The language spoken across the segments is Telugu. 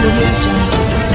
audio jungle.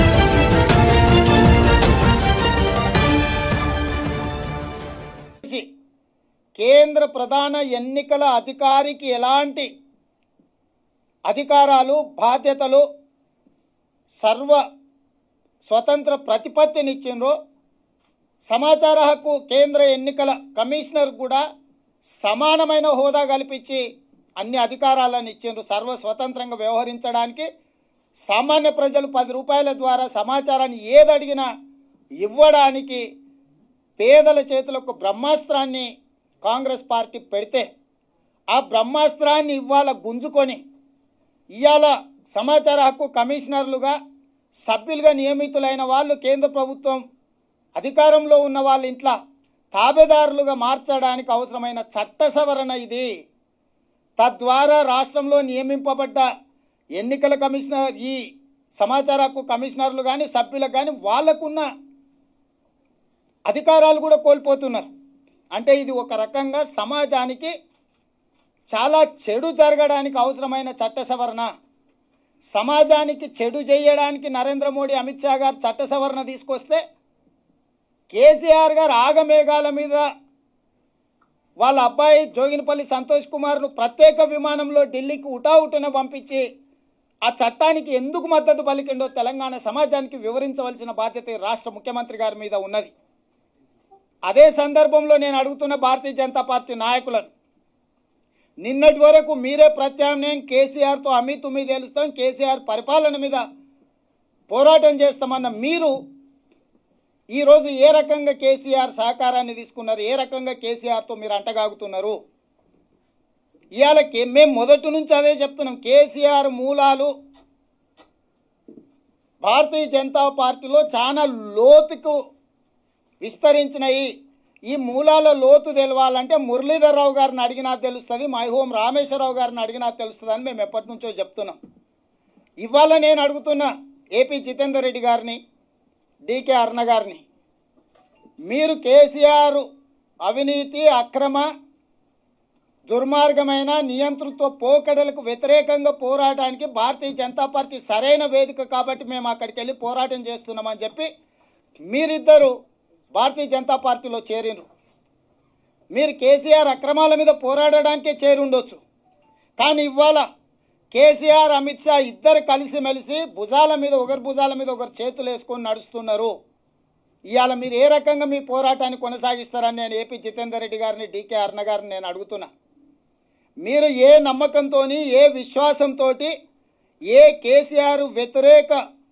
చేసి కేంద్ర ప్రధాన ఎన్నికల అధికారికి ఎలాంటి అధికారాలు బాధ్యతలు సర్వ స్వతంత్ర ప్రతిపత్తినిచ్చిండ్రో సమాచార హక్కు కేంద్ర ఎన్నికల కమిషనర్ కూడా సమానమైన హోదా కల్పించి అన్ని అధికారాలను ఇచ్చిండ్రు సర్వ స్వతంత్రంగా వ్యవహరించడానికి సామాన్య ప్రజలు పది రూపాయల ద్వారా సమాచారాన్ని ఏదడిగినా ఇవ్వడానికి పేదల చేతులకు బ్రహ్మాస్త్రాన్ని కాంగ్రెస్ పార్టీ పెడితే ఆ బ్రహ్మాస్త్రాన్ని ఇవాళ గుంజుకొని ఇవాళ సమాచార హక్కు కమిషనర్లుగా సభ్యులుగా నియమితులైన వాళ్ళు కేంద్ర ప్రభుత్వం అధికారంలో ఉన్న వాళ్ళ ఇంట్లో తాబేదారులుగా మార్చడానికి అవసరమైన చట్ట సవరణ ఇది తద్వారా రాష్ట్రంలో నియమింపబడ్డ ఎన్నికల కమిషనర్ ఈ సమాచార హక్కు కమిషనర్లు కానీ సభ్యులకు కానీ వాళ్ళకున్న అధికారాలు కూడా కోల్పోతున్నారు అంటే ఇది ఒక రకంగా సమాజానికి చాలా చెడు జరగడానికి అవసరమైన చట్ట సవరణ సమాజానికి చెడు చేయడానికి నరేంద్ర మోడీ అమిత్ షా గారు చట్ట సవరణ తీసుకొస్తే కేసీఆర్ గారు ఆగమేఘాల మీద వాళ్ళ అబ్బాయి జోగినపల్లి సంతోష్ కుమార్ను ప్రత్యేక విమానంలో ఢిల్లీకి ఉటావుటన పంపించి ఆ చట్టానికి ఎందుకు మద్దతు పలికిండో తెలంగాణ సమాజానికి వివరించవలసిన బాధ్యత ఈ రాష్ట్ర ముఖ్యమంత్రి గారి మీద ఉన్నది అదే సందర్భంలో నేను అడుగుతున్న భారతీయ జనతా పార్టీ నాయకులను నిన్నటి వరకు మీరే ప్రత్యామ్నాయం కేసీఆర్తో అమి తుమ్మి తేలుస్తాం కేసీఆర్ పరిపాలన మీద పోరాటం చేస్తామన్న మీరు ఈరోజు ఏ రకంగా కేసీఆర్ సహకారాన్ని తీసుకున్నారు ఏ రకంగా కేసీఆర్తో మీరు అంటగాగుతున్నారు ఇవాళ కే- మేము మొదటి నుంచి అదే చెప్తున్నాం కేసీఆర్ మూలాలు భారతీయ జనతా పార్టీలో చాలా లోతుకు విస్తరించినాయి ఈ మూలాల లోతు తెలవాలంటే మురళీధరరావు గారిని అడిగినా తెలుస్తుంది మై హోం రామేశ్వరరావు గారిని అడిగినా తెలుస్తుంది అని మేము ఎప్పటి నుంచో చెప్తున్నాం ఇవాళ నేను అడుగుతున్న ఏపీ జితేందర్ రెడ్డి గారిని డికే అరుణ గారిని మీరు కేసీఆర్ అవినీతి అక్రమ దుర్మార్గమైన నియంతృత్వ పోకడలకు వ్యతిరేకంగా పోరాటానికి భారతీయ జనతా పార్టీ సరైన వేదిక కాబట్టి మేము అక్కడికి వెళ్ళి పోరాటం చేస్తున్నామని చెప్పి మీరిద్దరు భారతీయ జనతా పార్టీలో చేరినరు మీరు కేసీఆర్ అక్రమాల మీద పోరాడడానికే చేరి ఉండొచ్చు కానీ ఇవాళ కేసీఆర్ అమిత్ షా ఇద్దరు కలిసిమెలిసి భుజాల మీద ఒకరి భుజాల మీద ఒకరు చేతులు వేసుకొని నడుస్తున్నారు ఇవాళ మీరు ఏ రకంగా మీ పోరాటాన్ని కొనసాగిస్తారని నేను ఏపీ జితేందర్ రెడ్డి గారిని డీకే అరుణ గారిని నేను అడుగుతున్నా మీరు ఏ నమ్మకంతో ఏ విశ్వాసంతో ఏ కేసీఆర్ వ్యతిరేక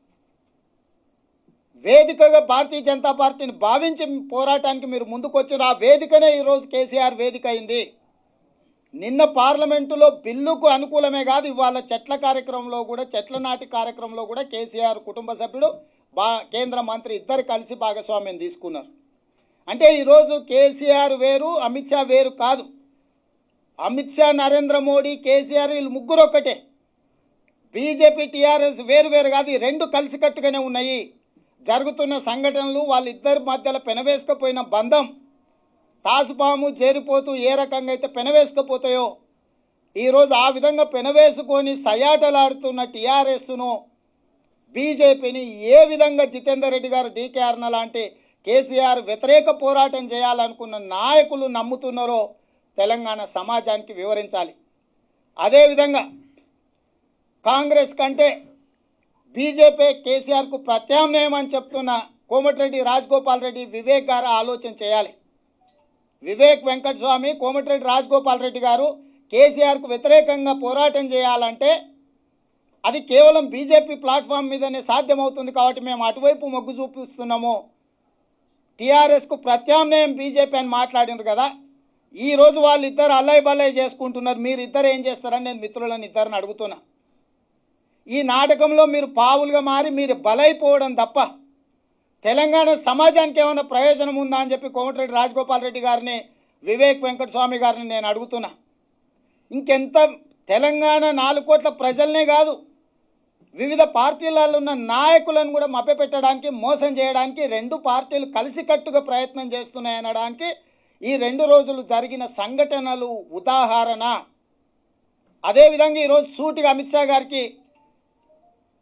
వేదికగా భారతీయ జనతా పార్టీని భావించి పోరాటానికి మీరు ముందుకొచ్చారు ఆ వేదికనే ఈరోజు కేసీఆర్ వేదిక అయింది నిన్న పార్లమెంటులో బిల్లుకు అనుకూలమే కాదు ఇవాళ చెట్ల కార్యక్రమంలో కూడా చెట్ల నాటి కార్యక్రమంలో కూడా కేసీఆర్ కుటుంబ సభ్యుడు బా కేంద్ర మంత్రి ఇద్దరు కలిసి భాగస్వామ్యం తీసుకున్నారు అంటే ఈరోజు కేసీఆర్ వేరు అమిత్ షా వేరు కాదు అమిత్ షా నరేంద్ర మోడీ కేసీఆర్ వీళ్ళు ముగ్గురు ఒక్కటే బీజేపీ టీఆర్ఎస్ వేరు వేరు కాదు ఈ రెండు కలిసికట్టుగానే ఉన్నాయి జరుగుతున్న సంఘటనలు వాళ్ళిద్దరి మధ్యలో పెనవేసుకపోయిన బంధం తాసుపాము చేరిపోతూ ఏ రకంగా అయితే పెనవేసుకపోతాయో ఈరోజు ఆ విధంగా పెనవేసుకొని సయాటలాడుతున్న టీఆర్ఎస్ను బీజేపీని ఏ విధంగా జితేందర్ రెడ్డి గారు డీకే అర్ణ లాంటి కేసీఆర్ వ్యతిరేక పోరాటం చేయాలనుకున్న నాయకులు నమ్ముతున్నారో తెలంగాణ సమాజానికి వివరించాలి అదేవిధంగా కాంగ్రెస్ కంటే బీజేపీ కేసీఆర్కు ప్రత్యామ్నాయం అని చెప్తున్న కోమటిరెడ్డి రాజగోపాల్ రెడ్డి వివేక్ గారు ఆలోచన చేయాలి వివేక్ వెంకటస్వామి కోమటిరెడ్డి రాజగోపాల్ రెడ్డి గారు కేసీఆర్కు వ్యతిరేకంగా పోరాటం చేయాలంటే అది కేవలం బీజేపీ ప్లాట్ఫామ్ మీదనే సాధ్యమవుతుంది కాబట్టి మేము అటువైపు మొగ్గు చూపిస్తున్నాము టీఆర్ఎస్కు ప్రత్యామ్నాయం బీజేపీ అని మాట్లాడినారు కదా ఈ రోజు వాళ్ళిద్దరు అల్లై బల్లై చేసుకుంటున్నారు మీరు ఇద్దరు ఏం చేస్తారని నేను మిత్రులను ఇద్దరిని అడుగుతున్నా ఈ నాటకంలో మీరు పావులుగా మారి మీరు బలైపోవడం తప్ప తెలంగాణ సమాజానికి ఏమైనా ప్రయోజనం ఉందా అని చెప్పి కోమటిరెడ్డి రాజగోపాల్ రెడ్డి గారిని వివేక్ వెంకటస్వామి గారిని నేను అడుగుతున్నా ఇంకెంత తెలంగాణ నాలుగు కోట్ల ప్రజలనే కాదు వివిధ పార్టీలలో ఉన్న నాయకులను కూడా మభ్యపెట్టడానికి మోసం చేయడానికి రెండు పార్టీలు కలిసికట్టుగా ప్రయత్నం చేస్తున్నాయనడానికి ఈ రెండు రోజులు జరిగిన సంఘటనలు ఉదాహరణ అదేవిధంగా ఈరోజు సూటిగా అమిత్ షా గారికి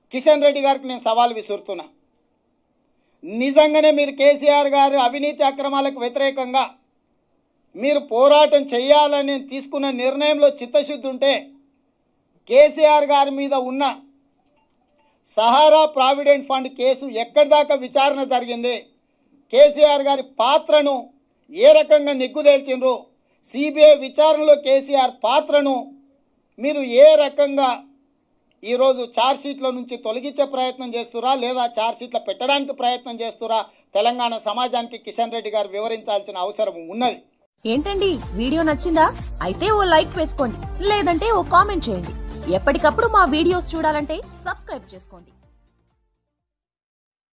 కిషన్ రెడ్డి గారికి నేను సవాల్ విసురుతున్నా నిజంగానే మీరు కేసీఆర్ గారు అవినీతి అక్రమాలకు వ్యతిరేకంగా మీరు పోరాటం చేయాలని తీసుకున్న నిర్ణయంలో చిత్తశుద్ధి ఉంటే కేసీఆర్ గారి మీద ఉన్న సహారా ప్రావిడెంట్ ఫండ్ కేసు ఎక్కడి దాకా విచారణ జరిగింది కేసీఆర్ గారి పాత్రను ఏ రకంగా నిగ్గుదేల్చిండ్రు సిబిఐ విచారణలో కేసీఆర్ పాత్రను మీరు ఏ రకంగా ఈరోజు ఛార్జ్షీట్ల నుంచి తొలగించే ప్రయత్నం చేస్తురా లేదా ఛార్జ్షీట్లో పెట్టడానికి ప్రయత్నం చేస్తురా తెలంగాణ సమాజానికి కిషన్ రెడ్డి గారు వివరించాల్సిన అవసరం ఉన్నది ఏంటండి వీడియో నచ్చిందా అయితే ఓ లైక్ వేసుకోండి లేదంటే ఓ కామెంట్ చేయండి ఎప్పటికప్పుడు మా వీడియోస్ చూడాలంటే సబ్స్క్రైబ్ చేసుకోండి